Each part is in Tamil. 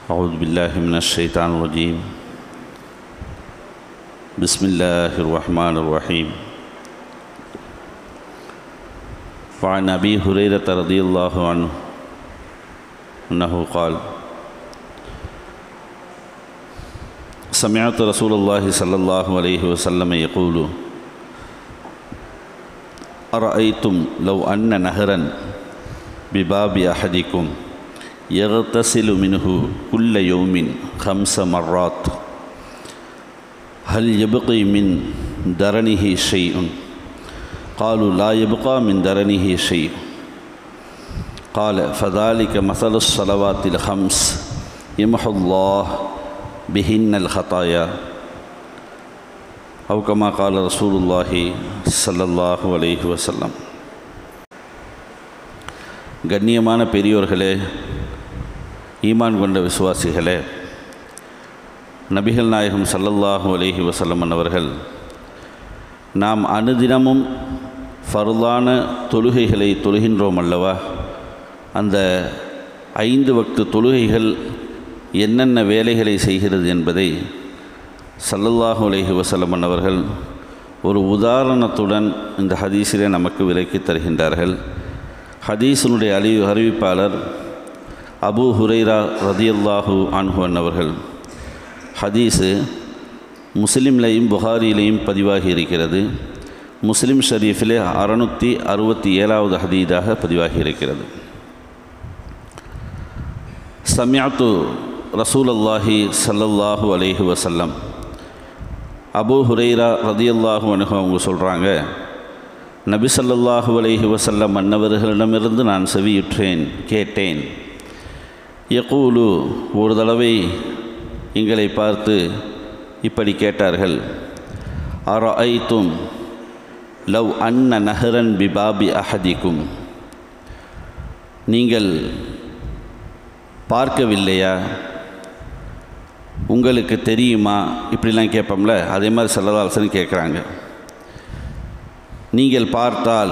أعوذ بالله من الشيطان الرجيم بسم الله الرحمن الرحيم وعن أبي هريرة رضي الله عنه أنه قال سمعت رسول الله صلى الله عليه وسلم يقول أرأيتم لو أن نهرا بباب أحدكم يغتسل منه كل يوم خمس مرات هل يبقي من درنه شيء قالوا لا يبقى من درنه شيء قال فذلك مثل الصلوات الخمس يمحو الله بهن الخطايا أو كما قال رسول الله صلى الله عليه وسلم கண்ணியமான பெரியோர்களே ஈமான் கொண்ட விசுவாசிகளே நபிகள் நாயகம் சல்லல்லாஹு அலைஹி வசல்லம் அவர்கள் நாம் அனுதினமும் ஃபருளான தொழுகைகளை தொழுகின்றோம் அல்லவா அந்த ஐந்து வக்து தொழுகைகள் என்னென்ன வேலைகளை செய்கிறது என்பதை சல்லல்லாஹு அலைஹி வசல்லம் அவர்கள் ஒரு உதாரணத்துடன் இந்த ஹதீஸிலே நமக்கு விலக்கி தருகின்றார்கள் ஹதீஸினுடைய அறி அறிவிப்பாளர் அபு ஹுரைரா ரதியல்லாஹு அன்ஹுவன் அவர்கள் ஹதீஸு முஸ்லீம்லையும் புகாரியிலையும் பதிவாகி இருக்கிறது முஸ்லிம் ஷரீஃபிலே அறநூற்றி அறுபத்தி ஏழாவது ஹதீதாக பதிவாகி இருக்கிறது சம்யாத்து ரசூல் அல்லாஹி சல்லல்லாஹு அலைஹி வசல்லம் அபு ஹுரைரா ரதியல்லாஹு அனுகு அவங்க சொல்கிறாங்க நபி சல்லல்லாஹு அலைஹி வசல்லம் மன்னவர்களிடமிருந்து நான் செவியுற்றேன் கேட்டேன் யகூலு ஒரு தடவை எங்களை பார்த்து இப்படி கேட்டார்கள் அர ஐத்தும் லவ் அன்ன நஹரன் பிபாபி அஹதிக்கும் நீங்கள் பார்க்கவில்லையா உங்களுக்கு தெரியுமா இப்படிலாம் கேட்போம்ல அதே மாதிரி செல்லதாசன் கேட்குறாங்க நீங்கள் பார்த்தால்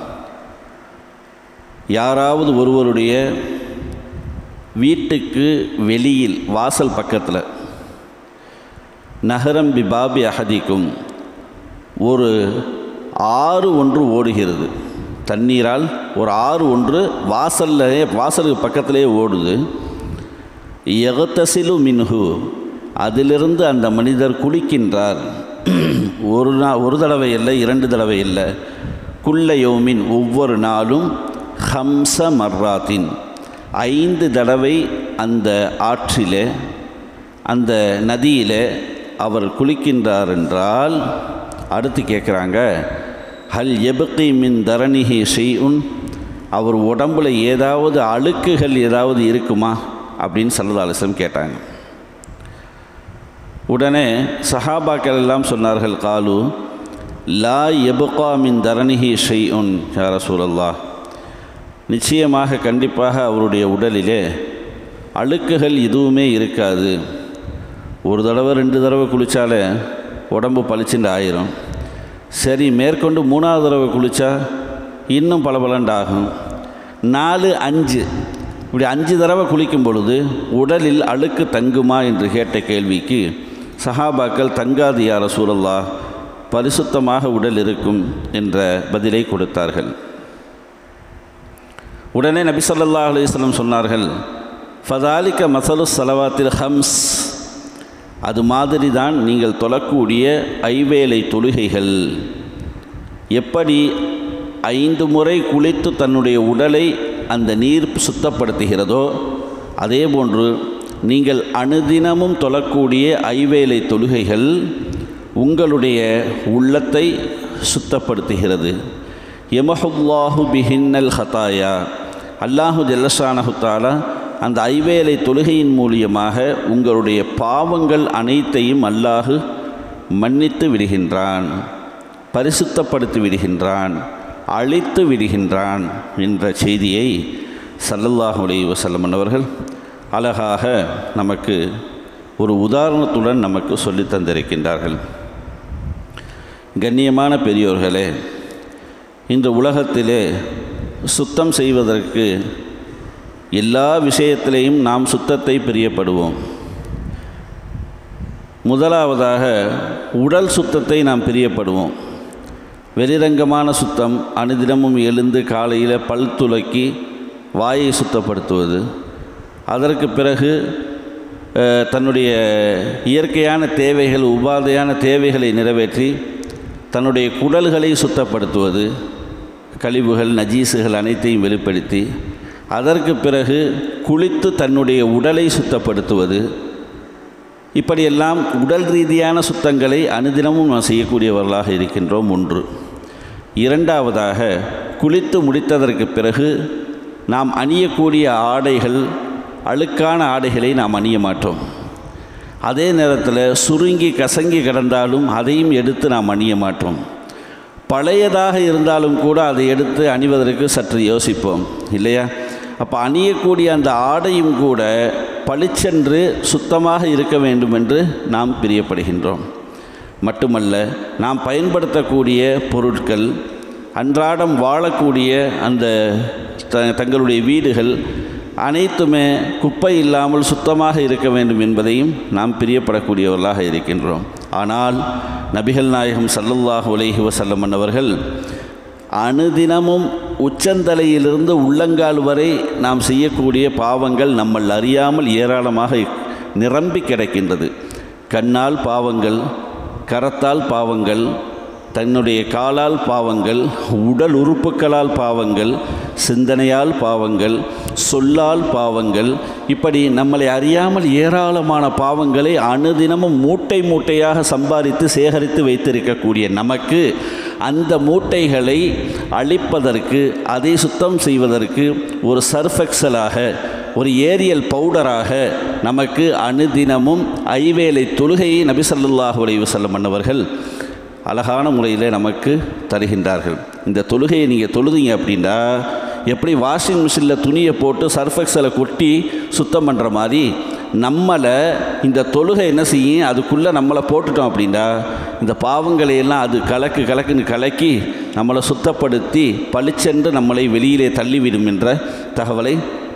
யாராவது ஒருவருடைய வீட்டுக்கு வெளியில் வாசல் பக்கத்தில் நகரம் பிபாபி அகதிக்கும் ஒரு ஆறு ஒன்று ஓடுகிறது தண்ணீரால் ஒரு ஆறு ஒன்று வாசல்லே வாசலுக்கு பக்கத்திலே ஓடுது எகத்தசிலு மின்ஹு அதிலிருந்து அந்த மனிதர் குளிக்கின்றார் ஒரு நா ஒரு தடவை இல்லை இரண்டு தடவை இல்லை குள்ள யோமின் ஒவ்வொரு நாளும் ஹம்ச மர்ராத்தின் ஐந்து தடவை அந்த ஆற்றிலே அந்த நதியில் அவர் குளிக்கின்றார் என்றால் அடுத்து கேட்குறாங்க ஹல் எபக்கி மின் தரணிஹி ஷெய்உன் அவர் உடம்புல ஏதாவது அழுக்குகள் ஏதாவது இருக்குமா அப்படின்னு சல்லதாலிசம் கேட்டாங்க உடனே சஹாபாக்கள் எல்லாம் சொன்னார்கள் காலு லா எபுகா மின் தரணிஹி ஷெய்உன் யார சூழல்லா நிச்சயமாக கண்டிப்பாக அவருடைய உடலிலே அழுக்குகள் எதுவுமே இருக்காது ஒரு தடவை ரெண்டு தடவை குளித்தாலே உடம்பு பளிச்சுண்டு ஆயிரும் சரி மேற்கொண்டு மூணாவது தடவை குளித்தா இன்னும் பளபளண்டு ஆகும் நாலு அஞ்சு இப்படி அஞ்சு தடவை குளிக்கும் பொழுது உடலில் அழுக்கு தங்குமா என்று கேட்ட கேள்விக்கு சஹாபாக்கள் தங்காது யார சூழல்லா பரிசுத்தமாக உடல் இருக்கும் என்ற பதிலை கொடுத்தார்கள் உடனே நபி சொல்லா அலுவலம் சொன்னார்கள் ஃபதாலிக்க மசலு சலவாத்தில் ஹம்ஸ் அது மாதிரி தான் நீங்கள் தொழக்கூடிய ஐவேளை தொழுகைகள் எப்படி ஐந்து முறை குளித்து தன்னுடைய உடலை அந்த நீர் சுத்தப்படுத்துகிறதோ அதே போன்று நீங்கள் அனுதினமும் தொழக்கூடிய ஐவேளை தொழுகைகள் உங்களுடைய உள்ளத்தை சுத்தப்படுத்துகிறது எமஹுல்லாஹு பிஹின்னல் ஹதாயா அல்லாஹு ஜல்லஷானஹுத்தாலா அந்த ஐவேளை தொழுகையின் மூலியமாக உங்களுடைய பாவங்கள் அனைத்தையும் அல்லாஹு மன்னித்து விடுகின்றான் பரிசுத்தப்படுத்தி விடுகின்றான் அழித்து விடுகின்றான் என்ற செய்தியை சல்லல்லாஹு அலி வசல்லம் அவர்கள் அழகாக நமக்கு ஒரு உதாரணத்துடன் நமக்கு சொல்லி தந்திருக்கின்றார்கள் கண்ணியமான பெரியோர்களே இந்த உலகத்திலே சுத்தம் செய்வதற்கு எல்லா விஷயத்திலையும் நாம் சுத்தத்தை பிரியப்படுவோம் முதலாவதாக உடல் சுத்தத்தை நாம் பிரியப்படுவோம் வெளிரங்கமான சுத்தம் அனுதினமும் எழுந்து காலையில் பல் துலக்கி வாயை சுத்தப்படுத்துவது அதற்கு பிறகு அஹ், தன்னுடைய இயற்கையான தேவைகள் உபாதையான தேவைகளை நிறைவேற்றி தன்னுடைய குடல்களை சுத்தப்படுத்துவது கழிவுகள் நஜீசுகள் அனைத்தையும் வெளிப்படுத்தி அதற்கு பிறகு குளித்து தன்னுடைய உடலை சுத்தப்படுத்துவது இப்படியெல்லாம் உடல் ரீதியான சுத்தங்களை அனுதினமும் நாம் செய்யக்கூடியவர்களாக இருக்கின்றோம் ஒன்று இரண்டாவதாக குளித்து முடித்ததற்கு பிறகு நாம் அணியக்கூடிய ஆடைகள் அழுக்கான ஆடைகளை நாம் அணிய மாட்டோம் அதே நேரத்தில் சுருங்கி கசங்கி கிடந்தாலும் அதையும் எடுத்து நாம் அணிய மாட்டோம் பழையதாக இருந்தாலும் கூட அதை எடுத்து அணிவதற்கு சற்று யோசிப்போம் இல்லையா அப்போ அணியக்கூடிய அந்த ஆடையும் கூட பளிச்சென்று சுத்தமாக இருக்க வேண்டும் என்று நாம் பிரியப்படுகின்றோம் மட்டுமல்ல நாம் பயன்படுத்தக்கூடிய பொருட்கள் அன்றாடம் வாழக்கூடிய அந்த த தங்களுடைய வீடுகள் அனைத்துமே குப்பை இல்லாமல் சுத்தமாக இருக்க வேண்டும் என்பதையும் நாம் பிரியப்படக்கூடியவர்களாக இருக்கின்றோம் ஆனால் நபிகள் நாயகம் சல்லல்லாஹு அலைஹி வஸல்லம் அவர்கள் அனுதினமும் உச்சந்தலையிலிருந்து உள்ளங்கால் வரை நாம் செய்யக்கூடிய பாவங்கள் நம்மள் அறியாமல் ஏராளமாக நிரம்பி கிடக்கின்றது கண்ணால் பாவங்கள் கரத்தால் பாவங்கள் தன்னுடைய காலால் பாவங்கள் உடல் உறுப்புகளால் பாவங்கள் சிந்தனையால் பாவங்கள் சொல்லால் பாவங்கள் இப்படி நம்மளை அறியாமல் ஏராளமான பாவங்களை அனுதினமும் மூட்டை மூட்டையாக சம்பாதித்து சேகரித்து வைத்திருக்கக்கூடிய நமக்கு அந்த மூட்டைகளை அழிப்பதற்கு அதை சுத்தம் செய்வதற்கு ஒரு சர்ஃபெக்சலாக ஒரு ஏரியல் பவுடராக நமக்கு அனுதினமும் ஐவேளை தொழுகையை நபி ஸல்லல்லாஹு அலைஹி வஸல்லம் அன்னவர்கள் அழகான முறையில் நமக்கு தருகின்றார்கள் இந்த தொழுகையை நீங்கள் தொழுதீங்க அப்படின்னா எப்படி வாஷிங் மிஷினில் துணியை போட்டு சர்ஃபெக்ஸில் கொட்டி சுத்தம் பண்ணுற மாதிரி நம்மளை இந்த தொழுகை என்ன செய்யும் அதுக்குள்ளே நம்மளை போட்டுட்டோம் அப்படின்னா இந்த பாவங்களை எல்லாம் அது கலக்கு கலக்குன்னு கலக்கி நம்மளை சுத்தப்படுத்தி பளிச்சென்று நம்மளை வெளியிலே தள்ளிவிடும் என்ற தகவலை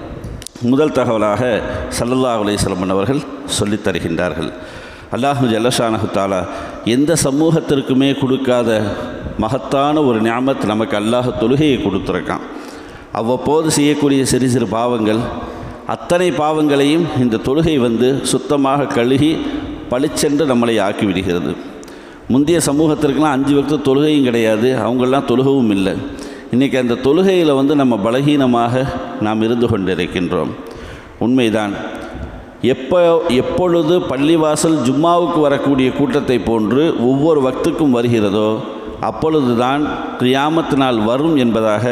முதல் தகவலாக சல்லல்லாஹு அலைஹி அவர்கள் சொல்லித் தருகின்றார்கள் அல்லாஹு ஜல்லஷானஹு தாலா எந்த சமூகத்திற்குமே கொடுக்காத மகத்தான ஒரு ஞாபத் நமக்கு அல்லாஹ் தொழுகையை கொடுத்துருக்கான் அவ்வப்போது செய்யக்கூடிய சிறு சிறு பாவங்கள் அத்தனை பாவங்களையும் இந்த தொழுகை வந்து சுத்தமாக கழுகி பளிச்சென்று நம்மளை ஆக்கி விடுகிறது முந்தைய சமூகத்திற்கெல்லாம் அஞ்சு வக்து தொழுகையும் கிடையாது அவங்கெல்லாம் தொழுகவும் இல்லை இன்றைக்கி அந்த தொழுகையில் வந்து நம்ம பலகீனமாக நாம் இருந்து கொண்டிருக்கின்றோம் உண்மைதான் எப்போ எப்பொழுது பள்ளிவாசல் ஜும்மாவுக்கு வரக்கூடிய கூட்டத்தை போன்று ஒவ்வொரு வக்துக்கும் வருகிறதோ அப்பொழுதுதான் கியாமத்து நாள் வரும் என்பதாக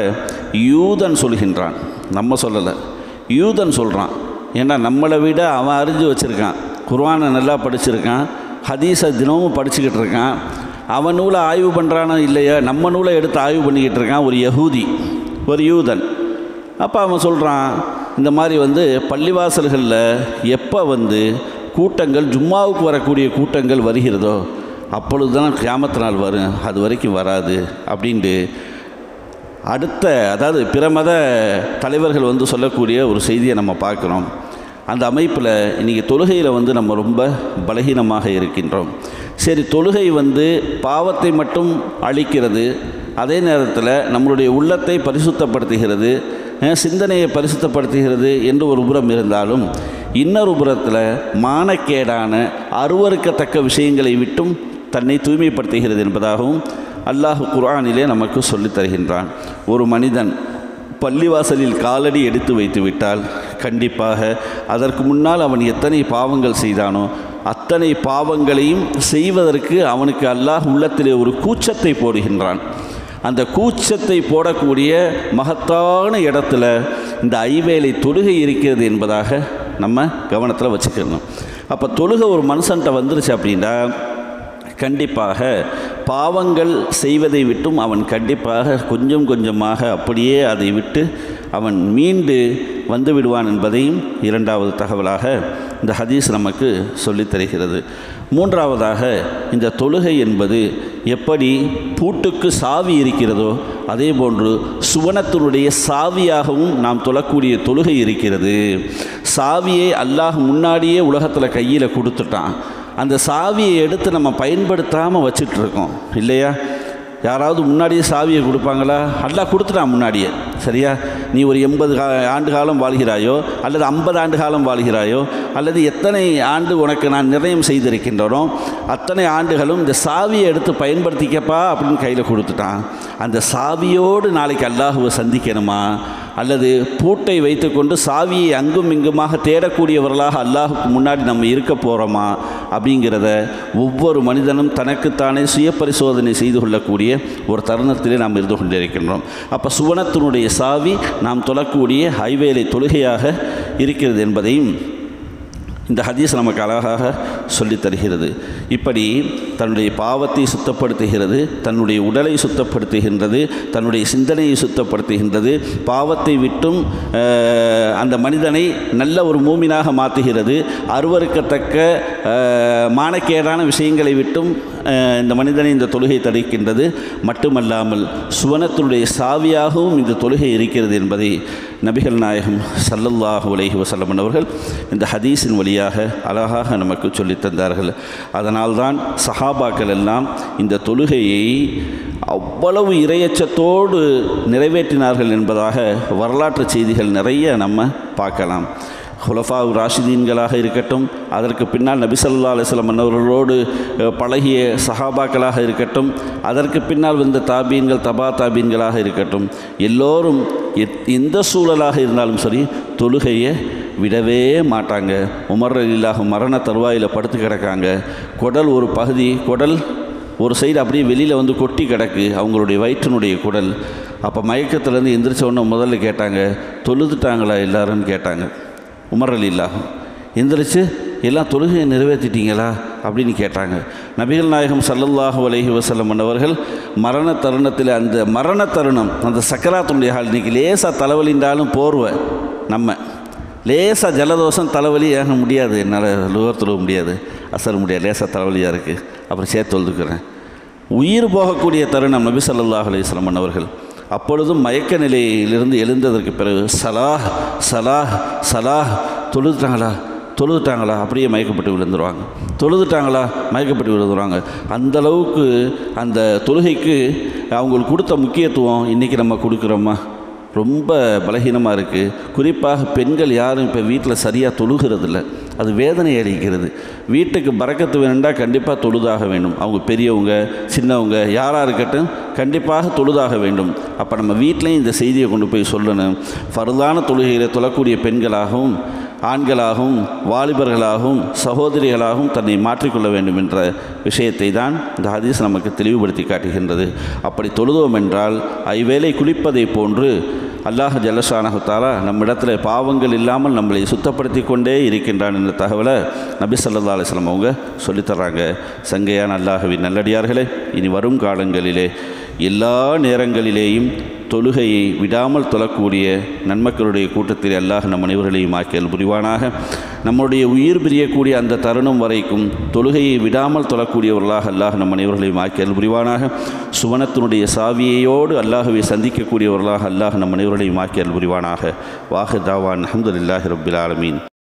யூதன் சொல்கின்றான் நம்ம சொல்லலை யூதன் சொல்கிறான் ஏன்னா நம்மளை விட அவன் அறிஞ்சு வச்சுருக்கான் குர்ஆனை நல்லா படிச்சிருக்கான் ஹதீஸை தினமும் படிச்சுக்கிட்டு இருக்கான் அவன் நூலை ஆய்வு பண்ணுறானோ இல்லையா நம்ம நூலை எடுத்து ஆய்வு பண்ணிக்கிட்டு இருக்கான் ஒரு யகூதி ஒரு யூதன் அப்போ அவன் சொல்கிறான் இந்த மாதிரி வந்து பள்ளிவாசல்களில் எப்போ வந்து கூட்டங்கள் ஜும்மாவுக்கு வரக்கூடிய கூட்டங்கள் வருகிறதோ அப்பொழுது தான் கியாமத்து நாள் வரும் அது வரைக்கும் வராது அப்படின்ட்டு அடுத்த அதாவது பிற மத தலைவர்கள் வந்து சொல்லக்கூடிய ஒரு செய்தியை நம்ம பார்க்குறோம் அந்த அமைப்பில் இன்றைக்கி தொழுகையில் வந்து நம்ம ரொம்ப பலகீனமாக இருக்கின்றோம் சரி தொழுகை வந்து பாவத்தை மட்டும் அழிக்கிறது அதே நேரத்தில் நம்மளுடைய உள்ளத்தை பரிசுத்தப்படுத்துகிறது அஹ், சிந்தனையை பரிசுத்தப்படுத்துகிறது என்று ஒரு புறம் இருந்தாலும் இன்னொரு புறத்தில் மானக்கேடான அருவறுக்கத்தக்க விஷயங்களை விட்டும் தன்னை தூய்மைப்படுத்துகிறது என்பதாகவும் அல்லாஹ் குர்ஆனிலே நமக்கு சொல்லித் தருகின்றான் ஒரு மனிதன் பள்ளிவாசலில் காலடி எடுத்து வைத்து விட்டால் கண்டிப்பாக அதற்கு முன்னால் அவன் எத்தனை பாவங்கள் செய்தானோ அத்தனை பாவங்களையும் செய்வதற்கு அவனுக்கு அல்லாஹ் உள்ளத்திலே ஒரு கூச்சத்தை போடுகின்றான் அந்த கூச்சத்தை போடக்கூடிய மகத்தான இடத்துல இந்த ஐவேளை தொழுகை இருக்கிறது என்பதாக நம்ம கவனத்தில் வச்சுக்கணும் அப்போ தொழுகை ஒரு மனுஷன்ட்ட வந்துருச்சு அப்படின்னா கண்டிப்பாக பாவங்கள் செய்வதை விட்டும் அவன் கண்டிப்பாக கொஞ்சம் கொஞ்சமாக அப்படியே அதை விட்டு அவன் மீண்டு வந்து விடுவான் என்பதையும் இரண்டாவது தகவலாக இந்த ஹதீஸ் நமக்கு சொல்லித் தருகிறது மூன்றாவதாக இந்த தொழுகை என்பது எப்படி பூட்டுக்கு சாவி இருக்கிறதோ அதே போன்று சுவனத்தினுடைய சாவியாகவும் நாம் தொழக்கூடிய தொழுகை இருக்கிறது சாவியை அல்லாஹ் முன்னாடியே உலகத்தில் கையில் கொடுத்துட்டான் அந்த சாவியை எடுத்து நம்ம பயன்படுத்தாமல் வச்சிட்டு இருக்கோம் இல்லையா யாராவது முன்னாடியே சாவியை கொடுப்பாங்களா அல்லாஹ் கொடுத்துட்டான் முன்னாடியே சரியா நீ ஒரு எண்பது கா ஆண்டு காலம் வாழ்கிறாயோ அல்லது ஐம்பது ஆண்டு காலம் வாழ்கிறாயோ அல்லது எத்தனை ஆண்டு உனக்கு நான் நிர்ணயம் செய்திருக்கின்றனோ அத்தனை ஆண்டுகளும் இந்த சாவியை எடுத்து பயன்படுத்திக்கப்பா அப்படின்னு கையில் கொடுத்துட்டான் அந்த சாவியோடு நாளைக்கு அல்லாஹுவை சந்திக்கணுமா அல்லது பூட்டை வைத்துக்கொண்டு சாவியை அங்கும் இங்குமாக தேடக்கூடியவர்களாக அல்லாஹுக்கு முன்னாடி நம்ம இருக்க போகிறோமா அப்படிங்கிறத ஒவ்வொரு மனிதனும் தனக்குத்தானே சுய பரிசோதனை செய்து கொள்ளக்கூடிய ஒரு தருணத்திலே நாம் இருந்து கொண்டிருக்கின்றோம் அப்போ சுவனத்தினுடைய சாவி நாம் தொழக்கூடிய ஹைவேலை தொழுகையாக இருக்கிறது என்பதையும் இந்த ஹதீஸ் நமக்கு அழகாக சொல்லித் தருகிறது இப்படி தன்னுடைய பாவத்தை சுத்தப்படுத்துகிறது தன்னுடைய உடலை சுத்தப்படுத்துகின்றது தன்னுடைய சிந்தனையை சுத்தப்படுத்துகின்றது பாவத்தை விட்டும் அஹ், அந்த மனிதனை நல்ல ஒரு மூமினாக மாற்றுகிறது அருவருக்கத்தக்க அஹ், மானக்கேடான விஷயங்களை விட்டும் அஹ், இந்த மனிதனை இந்த தொழுகை தடுக்கின்றது மட்டுமல்லாமல் சுவனத்தினுடைய சாவியாகவும் இந்த தொழுகை இருக்கிறது என்பதை நபிகள் நாயகம் சல்லல்லாஹு அலைஹி வஸல்லம் அவர்கள் இந்த ஹதீஸின் வழியாக அழகாக நமக்கு சொல்லித் தந்தார்கள் அதனால்தான் சஹாபாக்கள் எல்லாம் இந்த தொழுகையை அவ்வளவு இரையச்சத்தோடு நிறைவேற்றினார்கள் என்பதாக வரலாற்று செய்திகள் நிறைய நம்ம பார்க்கலாம் ஹுலஃபா ராஷிதீன்களாக இருக்கட்டும் அதற்கு பின்னால் நபிசல்லா அலிஸ்லாம் அன்னவர்களோடு அஹ், பழகிய சஹாபாக்களாக இருக்கட்டும் அதற்கு பின்னால் வந்த தாபீன்கள் தபா தாபீன்களாக இருக்கட்டும் எல்லோரும் எத்- எந்த சூழலாக இருந்தாலும் சரி தொழுகையை விடவே மாட்டாங்க உமர் இல்லாக மரண தருவாயில் படுத்து கிடக்காங்க குடல் ஒரு பகுதி குடல் ஒரு சைடு அப்படியே வெளியில் வந்து கொட்டி கிடக்கு அவங்களுடைய வயிற்றினுடைய குடல் அப்போ மயக்கத்துலேருந்து எந்திரிச்ச உடனே முதல்ல கேட்டாங்க தொழுதுட்டாங்களா எல்லாருன்னு கேட்டாங்க உமர் அலி இல்லாகும் எந்திரிச்சு எல்லாம் தொழுகையை நிறைவேற்றிட்டீங்களா அப்படின்னு கேட்டாங்க நபிகள் நாயகம் ஸல்லல்லாஹு அலைஹி வஸல்லம் அவர்கள் மரண தருணத்தில் அந்த மரண தருணம் அந்த சக்கராத்துடைய ஹால் இன்றைக்கி லேசாக தலைவலின்றாலும் போர்வை நம்ம லேசாக ஜலதோஷம் தலைவலி ஏக முடியாது என்னால் லுகர் தொழுக முடியாது அசர முடியாது லேசாக தலைவலியாக இருக்குது அப்புறம் சேர்த்து தொழுதுக்கிறேன் உயிர் போகக்கூடிய தருணம் நபி ஸல்லல்லாஹு அலைஹி வஸல்லம் அவர்கள் அப்பொழுதும் மயக்க நிலையிலிருந்து எழுந்ததற்கு பிறகு சலாஹ் சலாஹ் சலாஹ் தொழுதுட்டாங்களா தொழுதுட்டாங்களா அப்படியே மயக்கப்பட்டு விழுந்துருவாங்க தொழுதுட்டாங்களா மயக்கப்பட்டு விழுந்துருவாங்க அந்த அளவுக்கு அந்த தொழுகைக்கு அவங்களுக்கு கொடுத்த முக்கியத்துவம் இன்றைக்கி நம்ம கொடுக்குறோமா ரொம்ப பலகீனமாக இருக்குது குறிப்பாக பெண்கள் யாரும் இப்போ வீட்டில் சரியாக தொழுகிறதில்ல அது வேதனை அளிக்கிறது வீட்டுக்கு பறக்கத்து வேணுண்டா கண்டிப்பாக தொழுதாக வேண்டும் அவங்க பெரியவங்க சின்னவங்க யாராக இருக்கட்டும் கண்டிப்பாக தொழுதாக வேண்டும் அப்போ நம்ம வீட்லேயும் இந்த செய்தியை கொண்டு போய் சொல்லணும் ஃபர்தான தொழுகையில் தொழக்கூடிய பெண்களாகவும் ஆண்களாகவும் வாலிபர்களாகவும் சகோதரிகளாகவும் தன்னை மாற்றிக்கொள்ள வேண்டும் என்ற விஷயத்தை தான் இந்த ஹதீஸ் நமக்கு தெளிவுபடுத்தி காட்டுகின்றது அப்படி தொழுதோம் என்றால் ஐவேளை குளிப்பதை போன்று அல்லாஹ் ஜல்லஷானஹுத்தாலா நம்மிடத்தில் பாவங்கள் இல்லாமல் நம்மளை சுத்தப்படுத்தி கொண்டே இருக்கின்றான் என்ற தகவலை நபி ஸல்லல்லாஹு அலைஹி வஸல்லம் அவங்க சொல்லித்தர்றாங்க சங்கையான அல்லாஹுவின் நல்லடியார்களே இனி வரும் காலங்களிலே எல்லா நேரங்களிலேயும் தொழுகையை விடாமல் தொழக்கூடிய நன்மக்களுடைய கூட்டத்தில் அல்லாஹ் நம் அனைவர்களையும் ஆக்கியல் புரிவானாக நம்முடைய உயிர் பிரியக்கூடிய அந்த தருணம் வரைக்கும் தொழுகையை விடாமல் தொழக்கூடியவர்களாக அல்லாஹ் நம் அனைவர்களையும் ஆக்கியல் புரிவானாக சுவனத்தினுடைய சாவியையோடு அல்லாஹுவை சந்திக்கக்கூடியவர்களாக அல்லாஹ் நம் அனைவர்களையும் ஆக்கியல் புரிவானாக வாஹு தாவான் அஹமதுல்லாஹி ரபில் ஆலமீன்